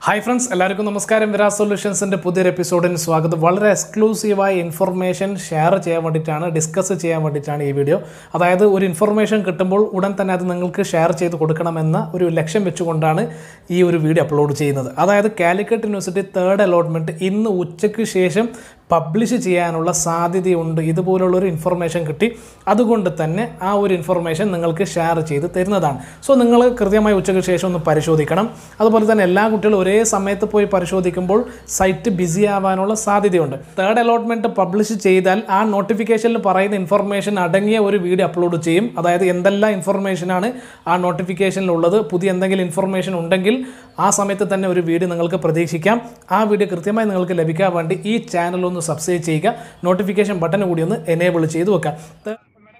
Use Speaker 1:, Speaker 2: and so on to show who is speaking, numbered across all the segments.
Speaker 1: hi friends എല്ലാവർക്കും നമസ്കാരം വിരാസ് സൊല്യൂഷൻസിൻ്റെ പുതിയൊരു എപ്പിസോഡിന് സ്വാഗതം വളരെ എക്സ്ക്ലൂസീവായ ഇൻഫർമേഷൻ ഷെയർ ചെയ്യാൻ വേണ്ടിയിട്ടാണ് ഡിസ്കസ് ചെയ്യാൻ വേണ്ടിയിട്ടാണ് ഈ വീഡിയോ അതായത് ഒരു ഇൻഫർമേഷൻ കിട്ടുമ്പോൾ ഉടൻ തന്നെ അത് നിങ്ങൾക്ക് ഷെയർ ചെയ്ത് കൊടുക്കണമെന്ന ഒരു ലക്ഷ്യം വെച്ചുകൊണ്ടാണ് ഈ ഒരു വീഡിയോ അപ്ലോഡ് ചെയ്യുന്നത് അതായത് കാലിക്കറ്റ് യൂണിവേഴ്സിറ്റി തേർഡ് അലോട്ട്മെൻറ്റ് ഇന്ന് ഉച്ചയ്ക്ക് ശേഷം പബ്ലിഷ് ചെയ്യാനുള്ള സാധ്യതയുണ്ട് ഇതുപോലുള്ള ഒരു ഇൻഫർമേഷൻ കിട്ടി അതുകൊണ്ട് തന്നെ ആ ഒരു ഇൻഫർമേഷൻ നിങ്ങൾക്ക് ഷെയർ ചെയ്ത് തരുന്നതാണ് സോ നിങ്ങൾ കൃത്യമായി ഉച്ചയ്ക്ക് ശേഷം ഒന്ന് പരിശോധിക്കണം അതുപോലെ തന്നെ എല്ലാ കുട്ടികളും ഒരേ സമയത്ത് പോയി പരിശോധിക്കുമ്പോൾ സൈറ്റ് ബിസി ആവാനുള്ള സാധ്യതയുണ്ട് തേർഡ് അലോട്ട്മെൻറ്റ് പബ്ലിഷ് ചെയ്താൽ ആ നോട്ടിഫിക്കേഷനിൽ പറയുന്ന ഇൻഫർമേഷൻ അടങ്ങിയ ഒരു വീഡിയോ അപ്ലോഡ് ചെയ്യും അതായത് എന്തെല്ലാം ഇൻഫർമേഷനാണ് ആ നോട്ടിഫിക്കേഷനിലുള്ളത് പുതിയ എന്തെങ്കിലും ഇൻഫർമേഷൻ ഉണ്ടെങ്കിൽ ആ സമയത്ത് തന്നെ ഒരു വീഡിയോ നിങ്ങൾക്ക് പ്രതീക്ഷിക്കാം ആ വീഡിയോ കൃത്യമായി നിങ്ങൾക്ക് ലഭിക്കാൻ വേണ്ടി ഈ ചാനൽ ഒന്ന് സബ്സ്ക്രൈബ് ചെയ്യുക നോട്ടിഫിക്കേഷൻ ബട്ടൺ കൂടി ഒന്ന് എനേബിൾ ചെയ്ത് വെക്കാം ത-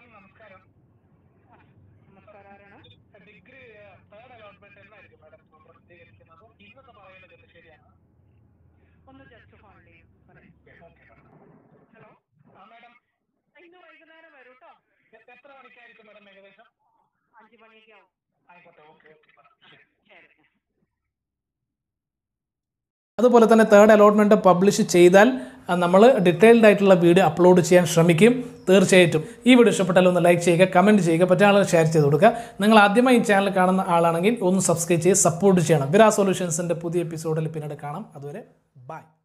Speaker 2: ഒന്ന് ജസ്റ്റ് ഫോൺ ചെയ്യും പറയാം ഹലോ ഇന്ന് വൈകുന്നേരം വരും കേട്ടോ
Speaker 1: എത്ര മണിക്കായിരിക്കും മാഡം ഏകദേശം
Speaker 2: അഞ്ച് മണിയൊക്കെ ആവും
Speaker 1: ആയിക്കോട്ടെ ഓക്കെ ഓക്കെ
Speaker 2: ശരി
Speaker 1: അതുപോലെ തന്നെ തേർഡ് അലോട്ട്മെൻറ്റ് പബ്ലിഷ് ചെയ്താൽ നമ്മൾ ഡീറ്റെയിൽഡ് ആയിട്ടുള്ള വീഡിയോ അപ്ലോഡ് ചെയ്യാൻ ശ്രമിക്കും തീർച്ചയായിട്ടും ഈ വീഡിയോ ഇഷ്ടപ്പെട്ടാൽ ഒന്ന് ലൈക്ക് ചെയ്യുക കമൻറ്റ് ചെയ്യുക പറ്റിയ ആളുകൾ ഷെയർ ചെയ്ത് കൊടുക്കുക നിങ്ങൾ ആദ്യമായി ഈ ചാനൽ കാണുന്ന ആളാണെങ്കിൽ ഒന്ന് സബ്സ്ക്രൈബ് ചെയ്ത് സപ്പോർട്ട് ചെയ്യണം വിരാ സൊല്യൂഷൻസിൻ്റെ പുതിയ എപ്പിസോഡിൽ പിന്നീട് കാണാം അതുവരെ ബൈ